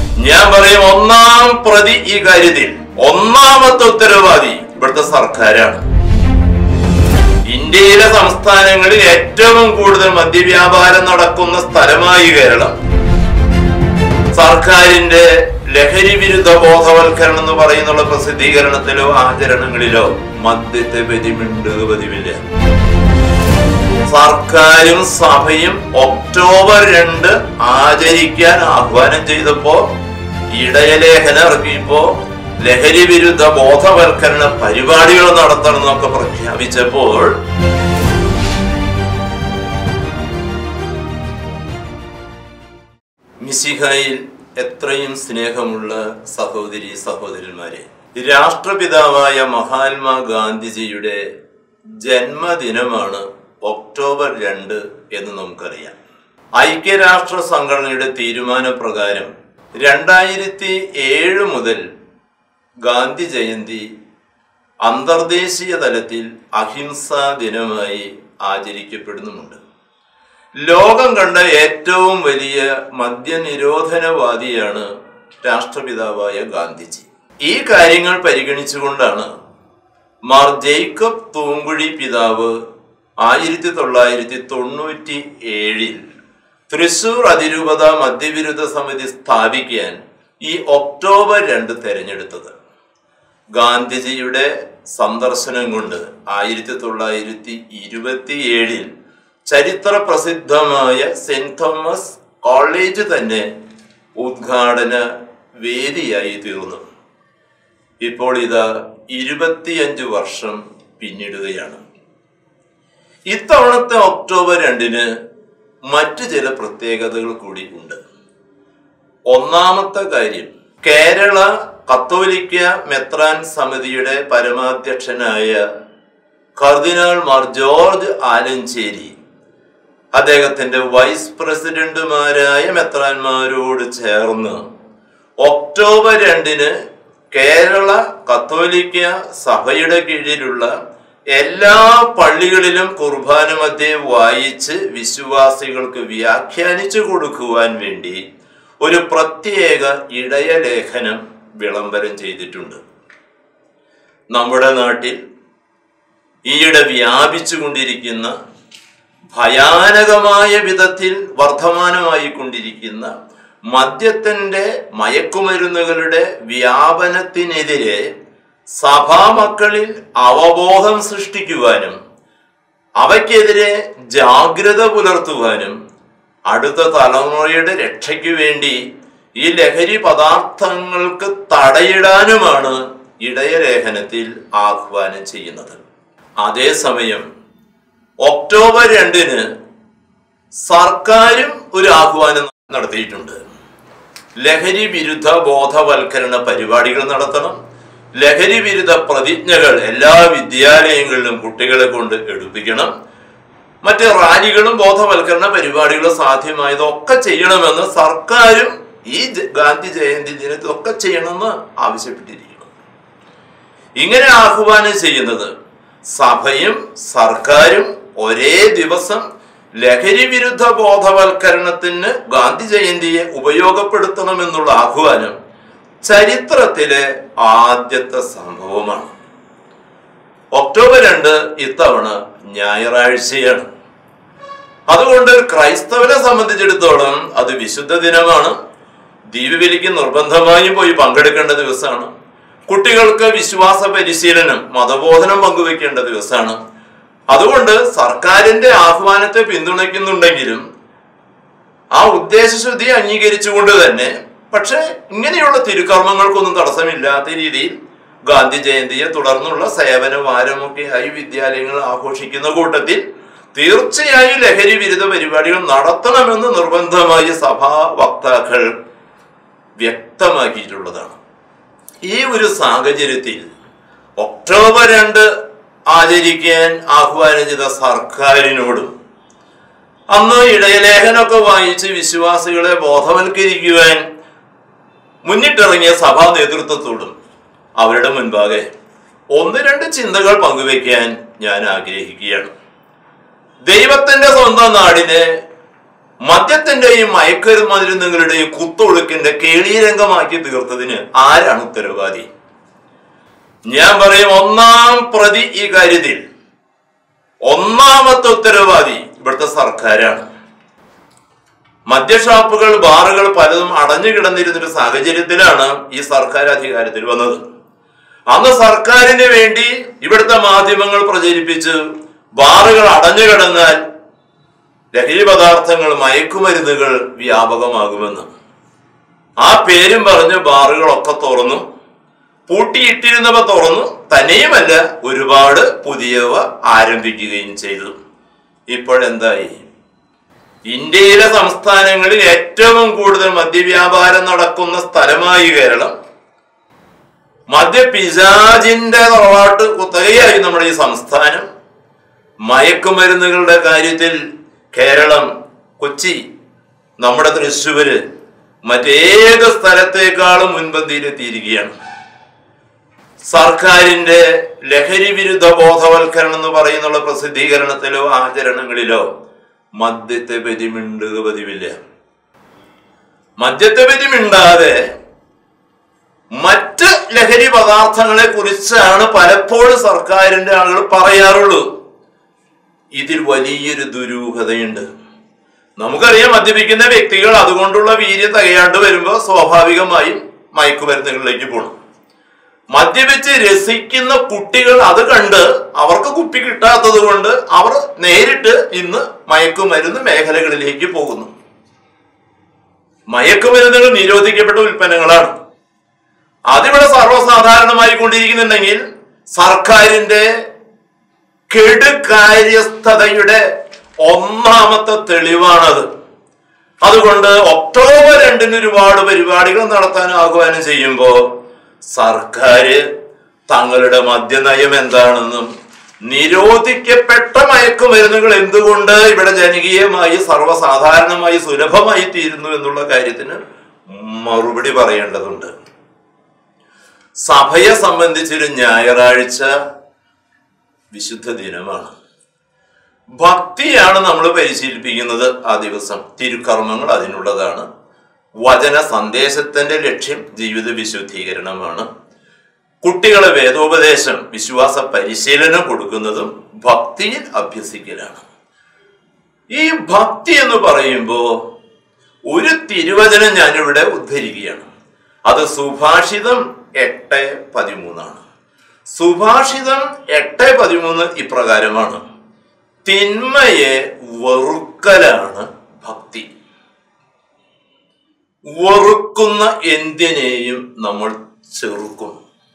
ഞാൻ പറയും ഒന്നാം പ്രതി ഈ കാര്യത്തിൽ ഒന്നാമത്തെ ഉത്തരവാദി ഇവിടുത്തെ സർക്കാരാണ് ഇന്ത്യയിലെ സംസ്ഥാനങ്ങളിൽ ഏറ്റവും കൂടുതൽ മദ്യവ്യാപാരം നടക്കുന്ന സ്ഥലമായി കേരളം സർക്കാരിന്റെ ലഹരി വിരുദ്ധ ബോധവൽക്കരണം എന്ന് പറയുന്നുള്ള പ്രസിദ്ധീകരണത്തിലോ ആചരണങ്ങളിലോ മദ്യത്തെ പറ്റി മിണ്ടുക പതിവില്ല സർക്കാരും സഭയും ഒക്ടോബർ രണ്ട് ആചരിക്കാൻ ആഹ്വാനം ചെയ്തപ്പോ ഇടയലേഖനം ഇറക്കിയപ്പോ ലഹരി വിരുദ്ധ ബോധവൽക്കരണ പരിപാടികൾ നടത്തണം എന്നൊക്കെ പ്രഖ്യാപിച്ചപ്പോൾ മിശിഹായിൽ എത്രയും സ്നേഹമുള്ള സഹോദരി സഹോദരന്മാരെ രാഷ്ട്രപിതാവായ മഹാത്മാ ഗാന്ധിജിയുടെ ജന്മദിനമാണ് ഒക്ടോബർ രണ്ട് എന്ന് നമുക്കറിയാം ഐക്യരാഷ്ട്ര സംഘടനയുടെ തീരുമാനപ്രകാരം രണ്ടായിരത്തി ഏഴ് മുതൽ ഗാന്ധി ജയന്തി അന്തർദേശീയ തലത്തിൽ അഹിംസാ ദിനമായി ആചരിക്കപ്പെടുന്നുമുണ്ട് ലോകം കണ്ട ഏറ്റവും വലിയ മദ്യനിരോധനവാദിയാണ് രാഷ്ട്രപിതാവായ ഗാന്ധിജി ഈ കാര്യങ്ങൾ പരിഗണിച്ചുകൊണ്ടാണ് മാർ ജേക്കബ് തൂങ്കുഴി പിതാവ് ആയിരത്തി തൊള്ളായിരത്തി തൊണ്ണൂറ്റി ഏഴിൽ തൃശൂർ അതിരൂപത മദ്യവിരുദ്ധ സമിതി സ്ഥാപിക്കാൻ ഈ ഒക്ടോബർ രണ്ട് തെരഞ്ഞെടുത്തത് ഗാന്ധിജിയുടെ സന്ദർശനം കൊണ്ട് ആയിരത്തി തൊള്ളായിരത്തി ഇരുപത്തി ഏഴിൽ ചരിത്ര പ്രസിദ്ധമായ സെന്റ് തോമസ് കോളേജ് തന്നെ ഉദ്ഘാടന വേദിയായി തീർന്നു ഇപ്പോൾ ഇതാ ഇരുപത്തിയഞ്ച് വർഷം പിന്നിടുകയാണ് ഇത്തവണത്തെ ഒക്ടോബർ രണ്ടിന് മറ്റു ചില പ്രത്യേകതകൾ കൂടി ഉണ്ട് ഒന്നാമത്തെ കാര്യം കേരള കത്തോലിക്ക മെത്രാൻ സമിതിയുടെ പരമാധ്യക്ഷനായ കർദിനാൾ മാർ ജോർജ് ആലഞ്ചേരി അദ്ദേഹത്തിന്റെ വൈസ് പ്രസിഡന്റുമാരായ മെത്രാന്മാരോട് ചേർന്ന് ഒക്ടോബർ രണ്ടിന് കേരള കത്തോലിക്ക സഭയുടെ കീഴിലുള്ള എല്ലാ പള്ളികളിലും കുർബാന മധ്യേ വായിച്ച് വിശ്വാസികൾക്ക് വ്യാഖ്യാനിച്ചു കൊടുക്കുവാൻ വേണ്ടി ഒരു പ്രത്യേക ഇടയലേഖനം വിളംബരം ചെയ്തിട്ടുണ്ട് നമ്മുടെ നാട്ടിൽ ഈയിടെ വ്യാപിച്ചുകൊണ്ടിരിക്കുന്ന ഭയാനകമായ വിധത്തിൽ വർധമാനമായി കൊണ്ടിരിക്കുന്ന മദ്യത്തിന്റെ മയക്കുമരുന്നുകളുടെ വ്യാപനത്തിനെതിരെ സഭാമക്കളിൽ അവബോധം സൃഷ്ടിക്കുവാനും അവയ്ക്കെതിരെ ജാഗ്രത പുലർത്തുവാനും അടുത്ത തലമുറയുടെ രക്ഷയ്ക്ക് വേണ്ടി ഈ ലഹരി പദാർത്ഥങ്ങൾക്ക് തടയിടാനുമാണ് ഇടയലേഖനത്തിൽ ആഹ്വാനം ചെയ്യുന്നത് അതേസമയം ഒക്ടോബർ രണ്ടിന് സർക്കാരും ഒരു ആഹ്വാനം നടത്തിയിട്ടുണ്ട് ലഹരി വിരുദ്ധ ബോധവൽക്കരണ പരിപാടികൾ നടത്തണം ലഹരി വിരുദ്ധ പ്രതിജ്ഞകൾ എല്ലാ വിദ്യാലയങ്ങളിലും കുട്ടികളെ കൊണ്ട് എടുപ്പിക്കണം മറ്റ് റാലികളും ബോധവൽക്കരണ പരിപാടികളും സാധ്യമായതൊക്കെ ചെയ്യണമെന്ന് സർക്കാരും ഈ ജ- ഗാന്ധി ജയന്തി ദിനത്തിലൊക്കെ ചെയ്യണമെന്ന് ആവശ്യപ്പെട്ടിരിക്കുന്നു ഇങ്ങനെ ആഹ്വാനം ചെയ്യുന്നത് സഭയും സർക്കാരും ഒരേ ദിവസം ലഹരി വിരുദ്ധ ബോധവൽക്കരണത്തിന് ഗാന്ധി ജയന്തിയെ ഉപയോഗപ്പെടുത്തണമെന്നുള്ള ആഹ്വാനം ചരിത്രത്തിലെ ആദ്യത്തെ സംഭവമാണ് ഒക്ടോബർ രണ്ട് ഇത്തവണ ഞായറാഴ്ചയാണ് അതുകൊണ്ട് ക്രൈസ്തവരെ സംബന്ധിച്ചിടത്തോളം അത് വിശുദ്ധ ദിനമാണ് ദീപവലിക്ക് നിർബന്ധമായും പോയി പങ്കെടുക്കേണ്ട ദിവസമാണ് കുട്ടികൾക്ക് വിശ്വാസ പരിശീലനം മതബോധനം പങ്കുവെക്കേണ്ട ദിവസമാണ് അതുകൊണ്ട് സർക്കാരിന്റെ ആഹ്വാനത്തെ പിന്തുണയ്ക്കുന്നുണ്ടെങ്കിലും ആ ഉദ്ദേശശുദ്ധി അംഗീകരിച്ചുകൊണ്ട് തന്നെ പക്ഷെ ഇങ്ങനെയുള്ള തിരുക്കർമ്മങ്ങൾക്കൊന്നും തടസ്സമില്ലാത്ത രീതിയിൽ ഗാന്ധി ജയന്തിയെ തുടർന്നുള്ള സേവന വാരമൊക്കെ ആയി വിദ്യാലയങ്ങൾ ആഘോഷിക്കുന്ന കൂട്ടത്തിൽ തീർച്ചയായും ലഹരി വിരുദ്ധ പരിപാടികൾ നടത്തണമെന്ന് നിർബന്ധമായി സഭാ വക്താക്കൾ വ്യക്തമാക്കിയിട്ടുള്ളതാണ് ഈ ഒരു സാഹചര്യത്തിൽ ഒക്ടോബർ രണ്ട് ആചരിക്കാൻ ആഹ്വാനം ചെയ്ത സർക്കാരിനോടും അന്ന് ഇടയലേഖനമൊക്കെ വായിച്ച് വിശ്വാസികളെ ബോധവൽക്കരിക്കുവാൻ മുന്നിട്ടിറങ്ങിയ സഭാ നേതൃത്വത്തോടും അവരുടെ മുൻപാകെ ഒന്ന് രണ്ട് ചിന്തകൾ പങ്കുവെക്കാൻ ഞാൻ ആഗ്രഹിക്കുകയാണ് ദൈവത്തിന്റെ സ്വന്തം നാടിനെ മദ്യത്തിന്റെയും മയക്കരുമരുന്നുകളുടെയും കുത്തൊഴുക്കിന്റെ കേളീരംഗമാക്കി തീർത്തതിന് ആരാണ് ഉത്തരവാദി ഞാൻ പറയും ഒന്നാം പ്രതി ഈ കാര്യത്തിൽ ഒന്നാമത്തെ ഉത്തരവാദി ഇവിടുത്തെ സർക്കാരാണ് മദ്യഷാപ്പുകൾ ബാറുകൾ പലതും അടഞ്ഞു കിടന്നിരുന്നൊരു സാഹചര്യത്തിലാണ് ഈ സർക്കാർ അധികാരത്തിൽ വന്നത് അന്ന് സർക്കാരിന് വേണ്ടി ഇവിടുത്തെ മാധ്യമങ്ങൾ പ്രചരിപ്പിച്ച് ബാറുകൾ അടഞ്ഞു കിടന്നാൽ ലഹരി പദാർത്ഥങ്ങൾ മയക്കുമരുന്നുകൾ വ്യാപകമാകുമെന്ന് ആ പേരും പറഞ്ഞ് ബാറുകളൊക്കെ തുറന്നു പൂട്ടിയിട്ടിരുന്നവ തുറന്നു തന്നെയുമല്ല ഒരുപാട് പുതിയവ ആരംഭിക്കുകയും ചെയ്തു ഇപ്പോഴെന്തായി ഇന്ത്യയിലെ സംസ്ഥാനങ്ങളിൽ ഏറ്റവും കൂടുതൽ മദ്യവ്യാപാരം നടക്കുന്ന സ്ഥലമായി കേരളം മദ്യപിശാചിന്റെ തറവാട്ട് കുത്തകയായി നമ്മുടെ ഈ സംസ്ഥാനം മയക്കുമരുന്നുകളുടെ കാര്യത്തിൽ കേരളം കൊച്ചി നമ്മുടെ തൃശ്ശൂര് മറ്റേത് സ്ഥലത്തേക്കാളും മുൻപന്തിയിലെത്തിയിരിക്കുകയാണ് സർക്കാരിന്റെ ലഹരി വിരുദ്ധ ബോധവൽക്കരണം എന്ന് പറയുന്നുള്ള പ്രസിദ്ധീകരണത്തിലോ ആചരണങ്ങളിലോ മദ്യത്തെ പറ്റി മിണ്ടുക പതിവില്ല മദ്യത്തെ പറ്റി മിണ്ടാതെ മറ്റ് ലഹരി പദാർത്ഥങ്ങളെ കുറിച്ചാണ് പലപ്പോഴും സർക്കാരിന്റെ ആളുകൾ പറയാറുള്ളൂ ഇതിൽ വലിയൊരു ദുരൂഹതയുണ്ട് നമുക്കറിയാം മദ്യപിക്കുന്ന വ്യക്തികൾ അതുകൊണ്ടുള്ള വീര്യം തികയാണ്ട് വരുമ്പോൾ സ്വാഭാവികമായും മയക്കുമരുന്നുകളിലേക്ക് പോകണം മദ്യപിച്ച് രസിക്കുന്ന കുട്ടികൾ അത് കണ്ട് അവർക്ക് കുപ്പി കിട്ടാത്തത് കൊണ്ട് അവർ നേരിട്ട് ഇന്ന് മയക്കുമരുന്ന് മേഖലകളിലേക്ക് പോകുന്നു മയക്കുമരുന്നുകൾ നിരോധിക്കപ്പെട്ട ഉൽപ്പന്നങ്ങളാണ് അതിവിടെ സർവ്വസാധാരണമായി കൊണ്ടിരിക്കുന്നുണ്ടെങ്കിൽ സർക്കാരിന്റെ കെടുകാര്യസ്ഥതയുടെ ഒന്നാമത്തെ തെളിവാണത് അതുകൊണ്ട് ഒക്ടോബർ രണ്ടിന് ഒരുപാട് പരിപാടികൾ നടത്താൻ ആഹ്വാനം ചെയ്യുമ്പോൾ സർക്കാർ തങ്ങളുടെ മദ്യനയം എന്താണെന്നും നിരോധിക്കപ്പെട്ട മയക്കുമരുന്നുകൾ എന്തുകൊണ്ട് ഇവിടെ ജനകീയമായി സർവ്വസാധാരണമായി സുലഭമായി തീരുന്നു എന്നുള്ള കാര്യത്തിന് മറുപടി പറയേണ്ടതുണ്ട് സഭയെ സംബന്ധിച്ചൊരു ഞായറാഴ്ച വിശുദ്ധ ദിനമാണ് ഭക്തിയാണ് നമ്മൾ പരിശീലിപ്പിക്കുന്നത് ആ ദിവസം തിരുക്കർമ്മങ്ങൾ അതിനുള്ളതാണ് വചന സന്ദേശത്തിന്റെ ലക്ഷ്യം ജീവിത വിശുദ്ധീകരണമാണ് കുട്ടികളെ വേദോപദേശം വിശ്വാസ പരിശീലനം കൊടുക്കുന്നതും ഭക്തിയിൽ അഭ്യസിക്കലാണ് ഈ ഭക്തി എന്ന് പറയുമ്പോൾ ഒരു തിരുവചനം ഞാനിവിടെ ഉദ്ധരിക്കുകയാണ് അത് സുഭാഷിതം എട്ട് പതിമൂന്നാണ് സുഭാഷിതം എട്ട് പതിമൂന്ന് ഇപ്രകാരമാണ് തിന്മയെ വെറുക്കലാണ് ഭക്തി വെറുക്കുന്ന എന്തിനേയും നമ്മൾ ചെറുക്കും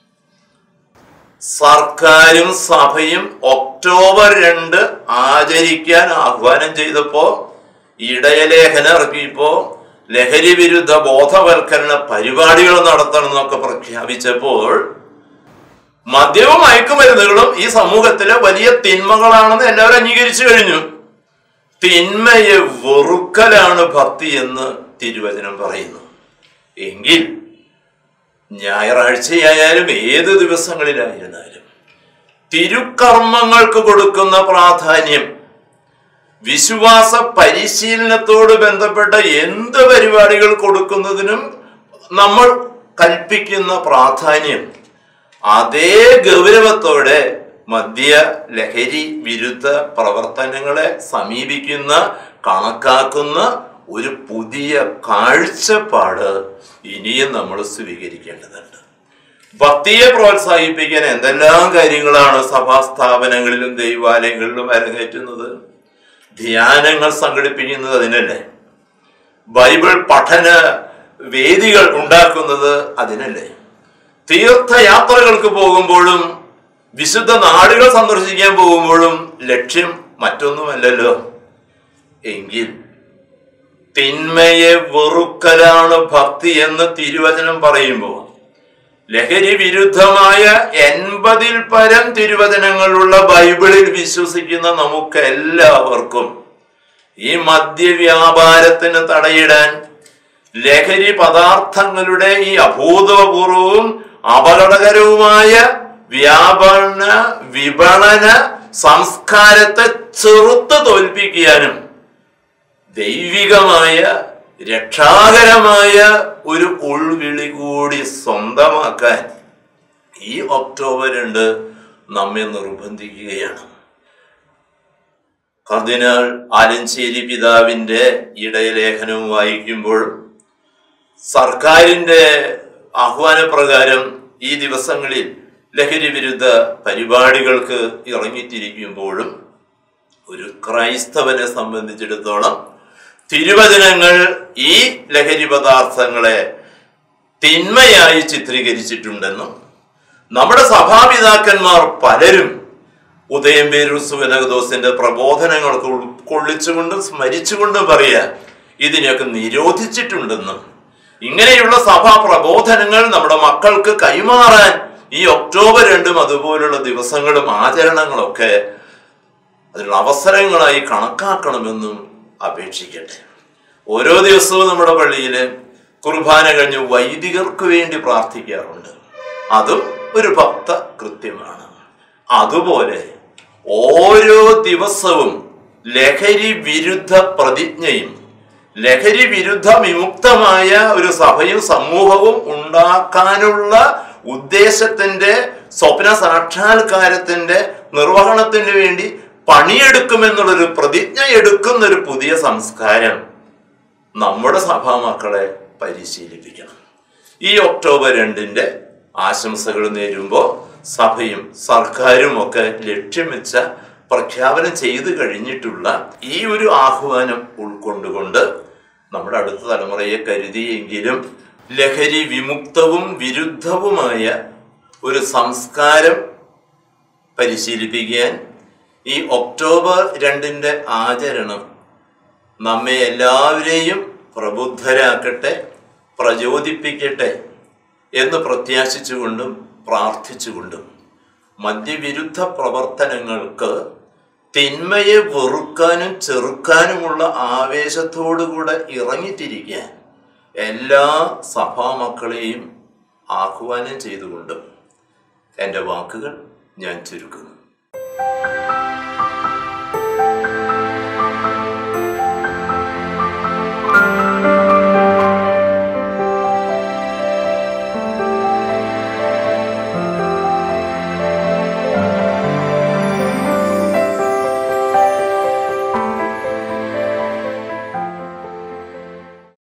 സർക്കാരും സഭയും ഒക്ടോബർ രണ്ട് ആചരിക്കാൻ ആഹ്വാനം ചെയ്തപ്പോ ഇടയലേഖനം ഇറക്കിയപ്പോ ലഹരി വിരുദ്ധ ബോധവൽക്കരണ പരിപാടികൾ നടത്തണം എന്നൊക്കെ പ്രഖ്യാപിച്ചപ്പോൾ മദ്യവും മയക്കുമരുന്നുകളും ഈ സമൂഹത്തിലെ വലിയ തിന്മകളാണെന്ന് എല്ലാവരും അംഗീകരിച്ചു കഴിഞ്ഞു തിന്മയെ വെറുക്കലാണ് ഭക്തി എന്ന് തിരുവചനം പറയുന്നു എങ്കിൽ ഞായറാഴ്ചയായാലും ഏത് ദിവസങ്ങളിലായിരുന്നാലും തിരുക്കർമ്മങ്ങൾക്ക് കൊടുക്കുന്ന പ്രാധാന്യം വിശ്വാസ പരിശീലനത്തോട് ബന്ധപ്പെട്ട എന്ത് പരിപാടികൾ കൊടുക്കുന്നതിനും നമ്മൾ കൽപ്പിക്കുന്ന പ്രാധാന്യം അതേ ഗൗരവത്തോടെ മദ്യ ലഹരി വിരുദ്ധ പ്രവർത്തനങ്ങളെ സമീപിക്കുന്ന കണക്കാക്കുന്ന ഒരു പുതിയ കാഴ്ചപ്പാട് ഇനിയും നമ്മൾ സ്വീകരിക്കേണ്ടതുണ്ട് ഭക്തിയെ പ്രോത്സാഹിപ്പിക്കാൻ എന്തെല്ലാം കാര്യങ്ങളാണ് സഭാ സ്ഥാപനങ്ങളിലും ദൈവാലയങ്ങളിലും അരങ്ങേറ്റുന്നത് ധ്യാനങ്ങൾ സംഘടിപ്പിക്കുന്നത് അതിനല്ലേ ബൈബിൾ പഠന വേദികൾ ഉണ്ടാക്കുന്നത് അതിനല്ലേ തീർത്ഥയാത്രകൾക്ക് പോകുമ്പോഴും വിശുദ്ധ നാടുകൾ സന്ദർശിക്കാൻ പോകുമ്പോഴും ലക്ഷ്യം മറ്റൊന്നുമല്ലല്ലോ എങ്കിൽ തിന്മയെ വെറുക്കലാണ് ഭക്തി എന്ന് തിരുവചനം പറയുമ്പോൾ ലഹരി വിരുദ്ധമായ എൺപതിൽ പരം തിരുവചനങ്ങളുള്ള ബൈബിളിൽ വിശ്വസിക്കുന്ന നമുക്ക് എല്ലാവർക്കും ഈ മദ്യവ്യാപാരത്തിന് തടയിടാൻ ലഹരി പദാർത്ഥങ്ങളുടെ ഈ അഭൂതപൂർവവും അപകടകരവുമായ വ്യാപന വിപണന സംസ്കാരത്തെ ചെറുത്ത് തോൽപ്പിക്കാനും ദൈവികമായ രക്ഷാകരമായ ഒരു ഉൾവിളി കൂടി സ്വന്തമാക്കാൻ ഈ ഒക്ടോബർ രണ്ട് നമ്മെ നിർബന്ധിക്കുകയാണ് കർദിനാൾ ആലഞ്ചേരി പിതാവിന്റെ ഇടയലേഖനം വായിക്കുമ്പോൾ സർക്കാരിന്റെ ആഹ്വാനപ്രകാരം ഈ ദിവസങ്ങളിൽ ലഹരി വിരുദ്ധ പരിപാടികൾക്ക് ഇറങ്ങിത്തിരിക്കുമ്പോഴും ഒരു ക്രൈസ്തവനെ സംബന്ധിച്ചിടത്തോളം തിരുവചനങ്ങൾ ഈ ലഹരി പദാർത്ഥങ്ങളെ തിന്മയായി ചിത്രീകരിച്ചിട്ടുണ്ടെന്നും നമ്മുടെ സഭാപിതാക്കന്മാർ പലരും ഉദയം പേരൂർ സുവനകദോസിന്റെ പ്രബോധനങ്ങൾക്ക് ഉൾക്കൊള്ളിച്ചുകൊണ്ടും സ്മരിച്ചുകൊണ്ടും പറയുക ഇതിനെയൊക്കെ നിരോധിച്ചിട്ടുണ്ടെന്നും ഇങ്ങനെയുള്ള സഭാ പ്രബോധനങ്ങൾ നമ്മുടെ മക്കൾക്ക് കൈമാറാൻ ഈ ഒക്ടോബർ രണ്ടും അതുപോലുള്ള ദിവസങ്ങളും ആചരണങ്ങളൊക്കെ അതിനുള്ള അവസരങ്ങളായി കണക്കാക്കണമെന്നും അപേക്ഷിക്കട്ടെ ഓരോ ദിവസവും നമ്മുടെ പള്ളിയിൽ കുർബാന കഴിഞ്ഞ് വൈദികർക്ക് വേണ്ടി പ്രാർത്ഥിക്കാറുണ്ട് അതും ഒരു ഭക്ത കൃത്യമാണ് അതുപോലെ ഓരോ ദിവസവും ലഹരി വിരുദ്ധ പ്രതിജ്ഞയും ലഹരി വിരുദ്ധ വിമുക്തമായ ഒരു സഭയും സമൂഹവും ഉണ്ടാക്കാനുള്ള ഉദ്ദേശത്തിന്റെ സ്വപ്ന സാക്ഷാത്കാരത്തിന്റെ നിർവഹണത്തിന് വേണ്ടി പണിയെടുക്കുമെന്നുള്ളൊരു പ്രതിജ്ഞ എടുക്കുന്ന ഒരു പുതിയ സംസ്കാരം നമ്മുടെ സഭാമക്കളെ പരിശീലിപ്പിക്കണം ഈ ഒക്ടോബർ രണ്ടിന്റെ ആശംസകൾ നേരുമ്പോൾ സഭയും സർക്കാരും ഒക്കെ ലക്ഷ്യം വെച്ച പ്രഖ്യാപനം ചെയ്തു കഴിഞ്ഞിട്ടുള്ള ഈ ഒരു ആഹ്വാനം ഉൾക്കൊണ്ടുകൊണ്ട് നമ്മുടെ അടുത്ത തലമുറയെ കരുതിയെങ്കിലും ലഹരി വിമുക്തവും വിരുദ്ധവുമായ ഒരു സംസ്കാരം പരിശീലിപ്പിക്കാൻ ഈ ഒക്ടോബർ രണ്ടിന്റെ ആചരണം നമ്മെ എല്ലാവരെയും പ്രബുദ്ധരാക്കട്ടെ പ്രചോദിപ്പിക്കട്ടെ എന്ന് പ്രത്യാശിച്ചുകൊണ്ടും പ്രാർത്ഥിച്ചുകൊണ്ടും മദ്യവിരുദ്ധ പ്രവർത്തനങ്ങൾക്ക് തിന്മയെ വെറുക്കാനും ചെറുക്കാനുമുള്ള ആവേശത്തോടുകൂടെ ഇറങ്ങിത്തിരിക്കാൻ എല്ലാ സഭാമക്കളെയും ആഹ്വാനം ചെയ്തുകൊണ്ടും എൻ്റെ വാക്കുകൾ ഞാൻ ചുരുക്കുന്നു